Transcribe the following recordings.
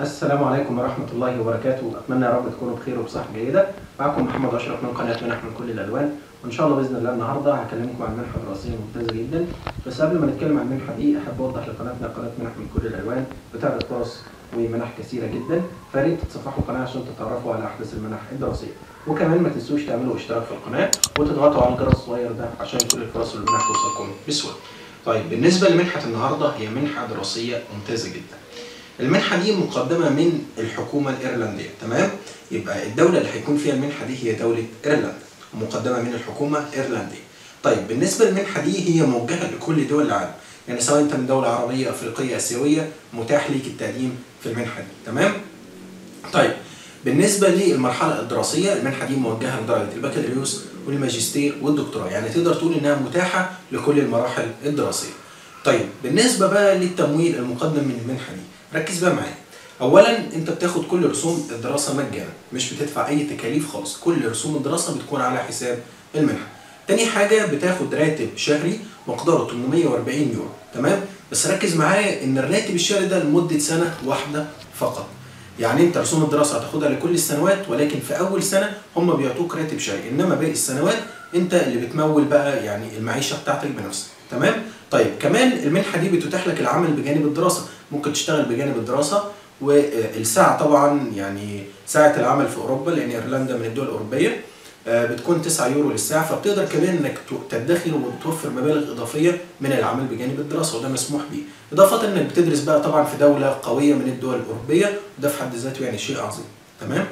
السلام عليكم ورحمة الله وبركاته أتمنى يا رب تكونوا بخير وبصحة جيدة معكم محمد أشرف من قناة منح من كل الألوان وإن شاء الله بإذن الله النهاردة هكلمكم عن منحة دراسية ممتازة جدا بس قبل ما نتكلم عن المنحة دي أحب أوضح لقناتنا قناة منح من كل الألوان بتعرض فرص ومنح كثيرة جدا فياريت تتصفحوا القناة عشان تتعرفوا على أحدث المنح الدراسية وكمان ما تنسوش تعملوا اشتراك في القناة وتضغطوا على الجرس الصغير ده عشان كل الفرص والمنح توصلكم بسهولة طيب بالنسبة لمنحة النهاردة هي منحة دراسية ممتازة جدا المنحة دي مقدمة من الحكومة الإيرلندية تمام يبقى الدولة اللي هيكون فيها المنحة دي هي دولة إيرلندا مقدمة من الحكومة الإيرلندية طيب بالنسبة للمنحة دي هي موجهة لكل دول العالم يعني سواء انت من دولة عربية أفريقية آسيوية متاح ليك التقديم في المنحة دي تمام طيب بالنسبة للمرحلة الدراسية المنحة دي موجهة لدرجة البكالوريوس والماجستير والدكتوراه يعني تقدر تقول إنها متاحة لكل المراحل الدراسية طيب بالنسبة بقى للتمويل المقدم من المنحة دي ركز بقى معايا اولا انت بتاخد كل رسوم الدراسه مجانا مش بتدفع اي تكاليف خالص كل رسوم الدراسه بتكون على حساب المنحه تاني حاجه بتاخد راتب شهري مقداره 840 يورو تمام بس ركز معايا ان الراتب الشهري ده لمده سنه واحده فقط يعني انت رسوم الدراسه هتاخدها لكل السنوات ولكن في اول سنه هم بيعطوك راتب شهري انما باقي السنوات انت اللي بتمول بقى يعني المعيشه بتاعتك بنفسك تمام طيب كمان المنحه دي بتتيح لك العمل بجانب الدراسه ممكن تشتغل بجانب الدراسه والساعه طبعا يعني ساعه العمل في اوروبا لان ايرلندا من الدول الاوروبيه بتكون 9 يورو للساعه فبتقدر كمان انك تدخر وتوفر مبالغ اضافيه من العمل بجانب الدراسه وده مسموح بيه اضافه انك بتدرس بقى طبعا في دوله قويه من الدول الاوروبيه وده في حد ذاته يعني شيء عظيم تمام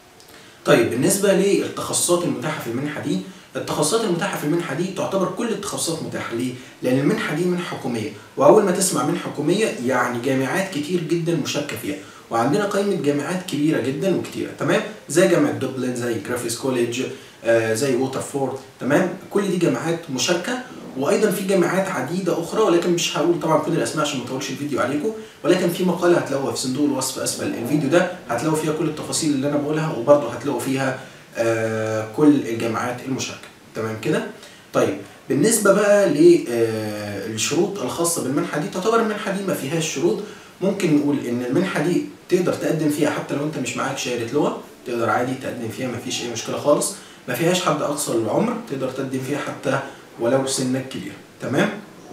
طيب بالنسبه للتخصصات المتاحه في المنحه دي التخصصات المتاحه في المنحه دي تعتبر كل التخصصات متاحه ليه؟ لان المنحه دي منحه حكوميه واول ما تسمع منحه حكوميه يعني جامعات كتير جدا مشاركه فيها وعندنا قائمه جامعات كبيره جدا وكتيره تمام؟ زي جامعه دوبلن زي جرافيس كوليدج آه زي ووترفورد تمام؟ كل دي جامعات مشاركه وايضا في جامعات عديده اخرى ولكن مش هقول طبعا كل الاسماء عشان ما اطولش الفيديو عليكم ولكن في مقاله هتلاقوها في صندوق الوصف اسفل الفيديو ده هتلاقوا فيها كل التفاصيل اللي انا بقولها وبرضه هتلاقوا فيها آه كل الجامعات المشاركه تمام كده طيب بالنسبه بقى للشروط الخاصه بالمنحه دي تعتبر المنحه دي ما فيهاش شروط ممكن نقول ان المنحه دي تقدر تقدم فيها حتى لو انت مش معاك شهاده لغه تقدر عادي تقدم فيها ما فيش اي مشكله خالص ما فيهاش حد اقصى للعمر تقدر تقدم فيها حتى ولو سنك كبير تمام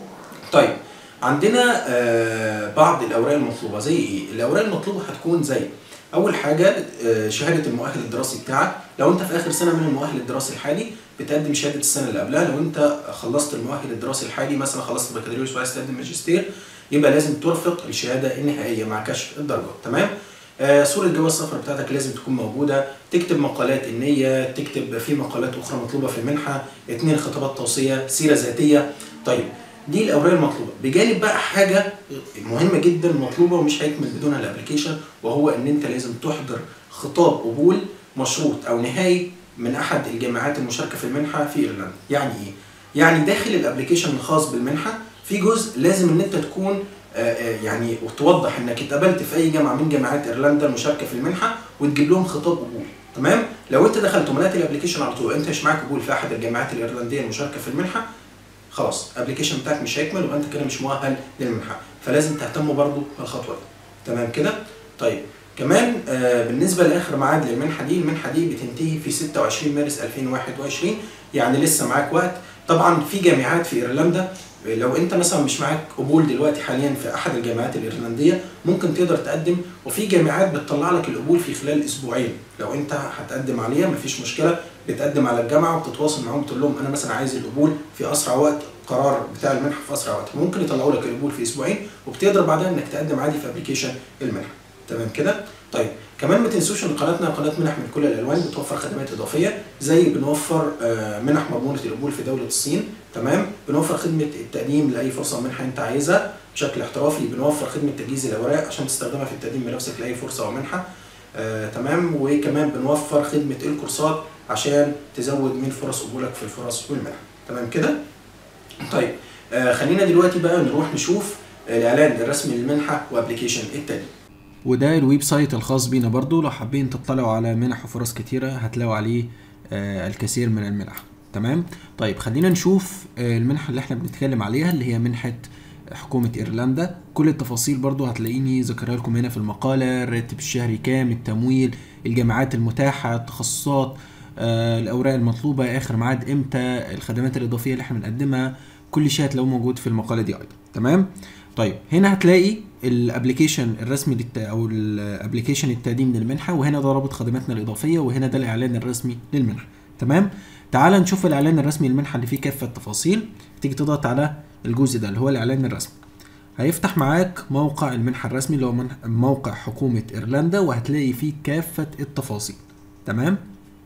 طيب عندنا آه بعض الاوراق المطلوبه زي ايه الاوراق المطلوبه هتكون زي اول حاجه شهاده المؤهل الدراسي بتاعك لو انت في اخر سنه من المؤهل الدراسي الحالي بتقدم شهاده السنه اللي قبلها لو انت خلصت المؤهل الدراسي الحالي مثلا خلصت البكالوريوس وعايز تقدم ماجستير يبقى لازم ترفق الشهاده النهائيه مع كشف الدرجات تمام آه صورة جواز السفر بتاعتك لازم تكون موجودة تكتب مقالات النية تكتب في مقالات أخرى مطلوبة في المنحة اتنين خطابات توصية سيرة ذاتية طيب دي الاوراق المطلوبه بجانب بقى حاجه مهمه جدا مطلوبه ومش هيكمل بدونها الابلكيشن وهو ان انت لازم تحضر خطاب قبول مشروط او نهائي من احد الجامعات المشاركه في المنحه في ايرلندا يعني ايه يعني داخل الابلكيشن الخاص بالمنحه في جزء لازم ان انت تكون يعني وتوضح انك اتقبلت في اي جامعه من جامعات ايرلندا المشاركه في المنحه وتجيب لهم خطاب قبول تمام لو انت دخلت وملأت الابلكيشن على طول انت مش معاك قبول في احد الجامعات الايرلنديه المشاركه في المنحه خلاص الابلكيشن بتاعك مش هيكمل ويبقى انت كده مش مؤهل للمنحه فلازم تهتموا برضو بالخطوه دي تمام كده طيب كمان آه بالنسبه لاخر ميعاد للمنحه دي المنحه دي بتنتهي في 26 مارس 2021 يعني لسه معاك وقت طبعا في جامعات في ايرلندا لو انت مثلا مش معاك قبول دلوقتي حاليا في احد الجامعات الايرلنديه ممكن تقدر تقدم وفي جامعات بتطلع لك القبول في خلال اسبوعين لو انت هتقدم عليها مفيش مشكله بتقدم على الجامعه وبتتواصل معاهم تقول لهم انا مثلا عايز القبول في اسرع وقت قرار بتاع المنحه في اسرع وقت ممكن يطلعوا لك القبول في اسبوعين وبتقدر بعدها انك تقدم عادي في ابلكيشن المنحه تمام كده طيب كمان ما تنسوش ان قناتنا قناه منح من كل الالوان بتوفر خدمات اضافيه زي بنوفر منح مضمونه القبول في دوله الصين تمام بنوفر خدمه التقديم لاي فرصه منحه انت عايزها بشكل احترافي بنوفر خدمه تجهيز الاوراق عشان تستخدمها في التقديم بنفسك لاي فرصه او منحه آه، تمام وكمان بنوفر خدمه الكورسات عشان تزود من فرص قبولك في الفرص والمنح تمام كده طيب آه خلينا دلوقتي بقى نروح نشوف الاعلان الرسمي للمنحه وابلكيشن التاني وده الويب سايت الخاص بينا برضو لو حابين تطلعوا على منح وفرص كتيرة هتلاقوا عليه آه الكثير من المنح تمام طيب خلينا نشوف آه المنحة اللي احنا بنتكلم عليها اللي هي منحة حكومة ايرلندا كل التفاصيل برضو هتلاقيني ذكرها لكم هنا في المقالة الراتب الشهري كام التمويل الجامعات المتاحة التخصصات آه، الاوراق المطلوبة اخر ميعاد امتى الخدمات الاضافية اللي احنا بنقدمها كل شيء هتلاقوه موجود في المقالة دي ايضا تمام طيب هنا هتلاقي الابلكيشن الرسمي للت... او الابلكيشن التقديم للمنحه وهنا ده رابط خدماتنا الاضافيه وهنا ده الاعلان الرسمي للمنحه تمام تعال نشوف الاعلان الرسمي للمنحه اللي فيه كافه التفاصيل تيجي تضغط على الجزء ده اللي هو الاعلان الرسمي هيفتح معاك موقع المنحه الرسمي اللي هو من... موقع حكومه ايرلندا وهتلاقي فيه كافه التفاصيل تمام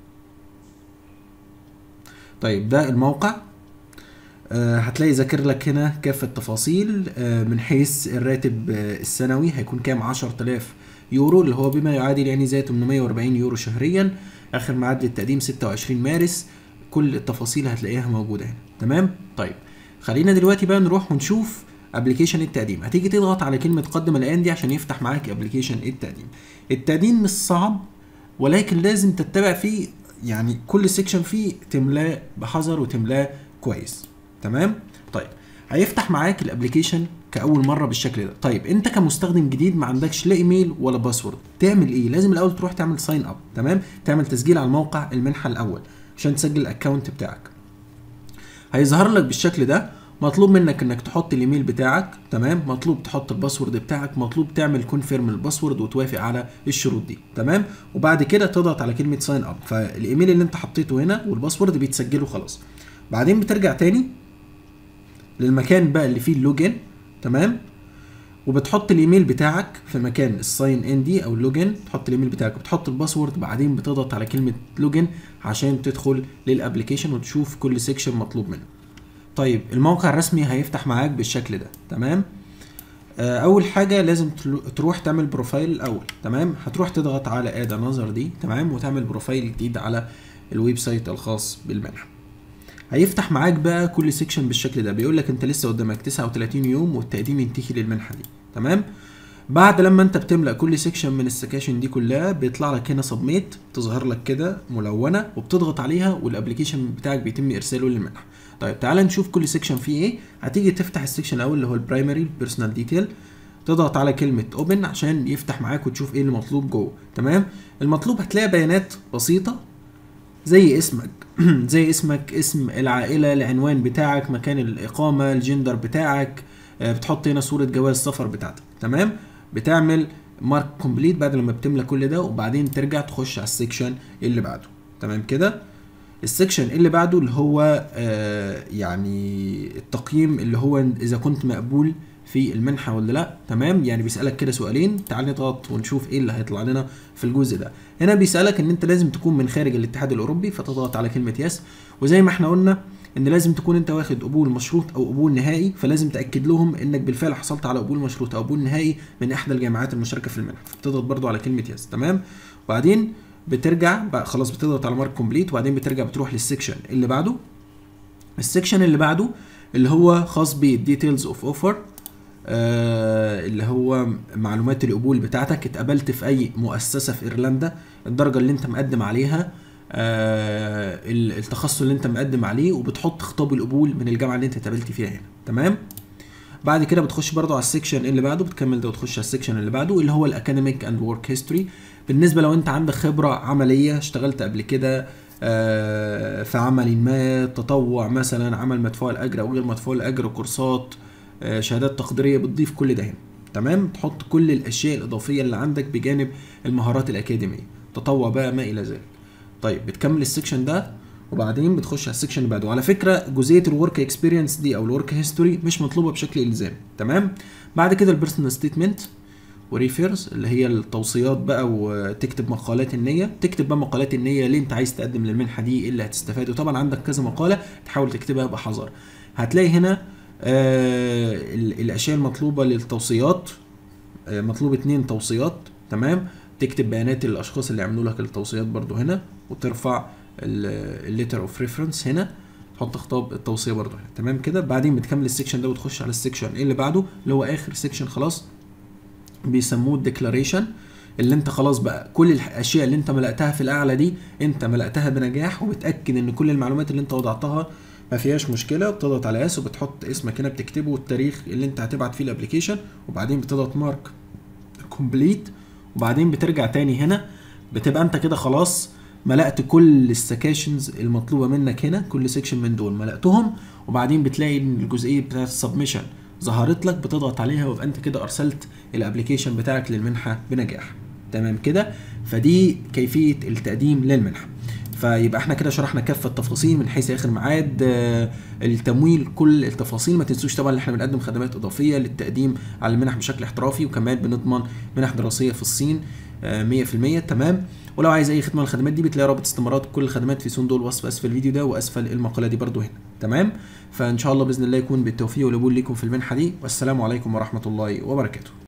طيب ده الموقع آه، هتلاقي ذاكر لك هنا كافة التفاصيل آه، من حيث الراتب آه، السنوي هيكون كام 10000 يورو اللي هو بما يعادل يعني زي 840 يورو شهريا اخر ميعاد للتقديم 26 مارس كل التفاصيل هتلاقيها موجودة هنا تمام طيب خلينا دلوقتي بقى نروح ونشوف ابلكيشن التقديم هتيجي تضغط على كلمة قدم الان دي عشان يفتح معاك ابلكيشن التقديم التقديم مش صعب ولكن لازم تتبع فيه يعني كل سيكشن فيه تملاه بحذر وتملاه كويس تمام طيب هيفتح معاك الابلكيشن كاول مره بالشكل ده طيب انت كمستخدم جديد ما عندكش لا ايميل ولا باسورد تعمل ايه لازم الاول تروح تعمل ساين اب تمام تعمل تسجيل على الموقع المنحه الاول عشان تسجل الاكونت بتاعك هيظهر لك بالشكل ده مطلوب منك انك تحط الايميل بتاعك تمام مطلوب تحط الباسورد بتاعك مطلوب تعمل كونفيرم الباسورد وتوافق على الشروط دي تمام وبعد كده تضغط على كلمه ساين اب فالايميل اللي انت حطيته هنا والباسورد بيتسجلوا خلاص بعدين بترجع تاني للمكان بقى اللي فيه اللوجن تمام وبتحط الايميل بتاعك في مكان الساين ان دي او اللوجن تحط الايميل بتاعك وبتحط الباسورد بعدين بتضغط على كلمه لوجن عشان تدخل للابلكيشن وتشوف كل سيكشن مطلوب منك طيب الموقع الرسمي هيفتح معاك بالشكل ده تمام آه، اول حاجه لازم تلو- تروح تعمل بروفايل الاول تمام هتروح تضغط على اد نظر دي تمام وتعمل بروفايل جديد على الويب سايت الخاص بالمنحه هيفتح معاك بقى كل سيكشن بالشكل ده بيقول لك انت لسه قدامك 39 يوم والتقديم ينتهي للمنحه دي تمام بعد لما انت بتملأ كل سيكشن من السكاشن دي كلها بيطلع لك هنا سبميت تظهر لك كده ملونه وبتضغط عليها والابلكيشن بتاعك بيتم ارساله للمنحه طيب تعال نشوف كل سيكشن فيه ايه هتيجي تفتح السيكشن الاول اللي هو البرايمري بيرسونال ديتيل تضغط على كلمة اوبن عشان يفتح معاك وتشوف ايه اللي مطلوب جوه تمام المطلوب هتلاقي بيانات بسيطة زي اسمك زي اسمك اسم العائلة العنوان بتاعك مكان الإقامة الجندر بتاعك آه، بتحط هنا صورة جواز سفر بتاعتك تمام بتعمل مارك كومبليت بعد لما بتملى كل ده وبعدين ترجع تخش على السكشن اللي بعده تمام كده السكشن اللي بعده اللي هو آه يعني التقييم اللي هو اذا كنت مقبول في المنحه ولا لا تمام يعني بيسالك كده سؤالين تعال نضغط ونشوف ايه اللي هيطلع لنا في الجزء ده هنا بيسالك ان انت لازم تكون من خارج الاتحاد الاوروبي فتضغط على كلمه يس وزي ما احنا قلنا ان لازم تكون انت واخد قبول مشروط او قبول نهائي فلازم تاكد لهم انك بالفعل حصلت على قبول مشروط او قبول نهائي من احدى الجامعات المشاركه في المنحه فبتضغط برضو على كلمه يس تمام وبعدين بترجع بقى خلاص بتضغط على مارك كومبليت وبعدين بترجع بتروح للسكشن اللي بعده السكشن اللي بعده اللي هو خاص بالديتيلز اوف اوفر اللي هو معلومات القبول بتاعتك اتقبلت في اي مؤسسه في ايرلندا الدرجه اللي انت مقدم عليها آه ال- التخصص اللي انت مقدم عليه وبتحط خطاب القبول من الجامعه اللي انت اتقبلت فيها هنا تمام بعد كده بتخش برضو على السكشن اللي بعده بتكمل ده وتخش على السكشن اللي بعده اللي هو الاكاديميك اند ورك هيستوري بالنسبه لو انت عندك خبره عمليه اشتغلت قبل كده آه، في عمل ما تطوع مثلا عمل مدفوع الاجر او غير مدفوع الاجر كورسات آه، شهادات تقديريه بتضيف كل ده هنا تمام تحط كل الاشياء الاضافيه اللي عندك بجانب المهارات الاكاديميه تطوع بقى ما الى ذلك طيب بتكمل السكشن ده وبعدين بتخش على السكشن اللي بعده وعلى فكره جزئيه الورك اكسبيرينس دي او الورك هيستوري مش مطلوبه بشكل الزامي تمام بعد كده البيرسونال ستيتمنت وريفيرز اللي هي التوصيات بقى وتكتب مقالات النية تكتب بقى مقالات النية ليه انت عايز تقدم للمنحة دي ايه اللي هتستفاد وطبعا عندك كذا مقالة تحاول تكتبها بحذر هتلاقي هنا آه ال- الاشياء المطلوبة للتوصيات آه مطلوب اتنين توصيات تمام تكتب بيانات الاشخاص اللي عملوا لك التوصيات برضو هنا وترفع الليتر اوف ريفرنس هنا تحط خطاب التوصيه برضو هنا تمام كده بعدين بتكمل السكشن ده وتخش على السكشن اللي بعده اللي هو اخر سكشن خلاص بيسموه الديكلاريشن اللي انت خلاص بقى كل الاشياء اللي انت ملأتها في الاعلى دي انت ملأتها بنجاح وبتاكد ان كل المعلومات اللي انت وضعتها ما فيهاش مشكله بتضغط على اس وبتحط اسمك هنا بتكتبه والتاريخ اللي انت هتبعت فيه الابلكيشن وبعدين بتضغط مارك كومبليت وبعدين بترجع تاني هنا بتبقى انت كده خلاص ملأت كل السكاشنز المطلوبه منك هنا كل سيكشن من دول ملأتهم وبعدين بتلاقي ان الجزئيه بتاعت السبمشن ظهرت لك بتضغط عليها ويبقى انت كده ارسلت الابلكيشن بتاعك للمنحه بنجاح تمام كده فدي كيفيه التقديم للمنحه فيبقى احنا كده شرحنا كافه التفاصيل من حيث اخر ميعاد آه، التمويل كل التفاصيل ما تنسوش طبعا ان احنا بنقدم خدمات اضافيه للتقديم على المنح بشكل احترافي وكمان بنضمن منح دراسيه في الصين آه، 100% تمام ولو عايز اي خدمه من الخدمات دي بتلاقي رابط استمارات كل الخدمات في صندوق الوصف اسفل الفيديو ده واسفل المقاله دي برضو هنا تمام فان شاء الله باذن الله يكون بالتوفيق والقبول ليكم في المنحه دي والسلام عليكم ورحمه الله وبركاته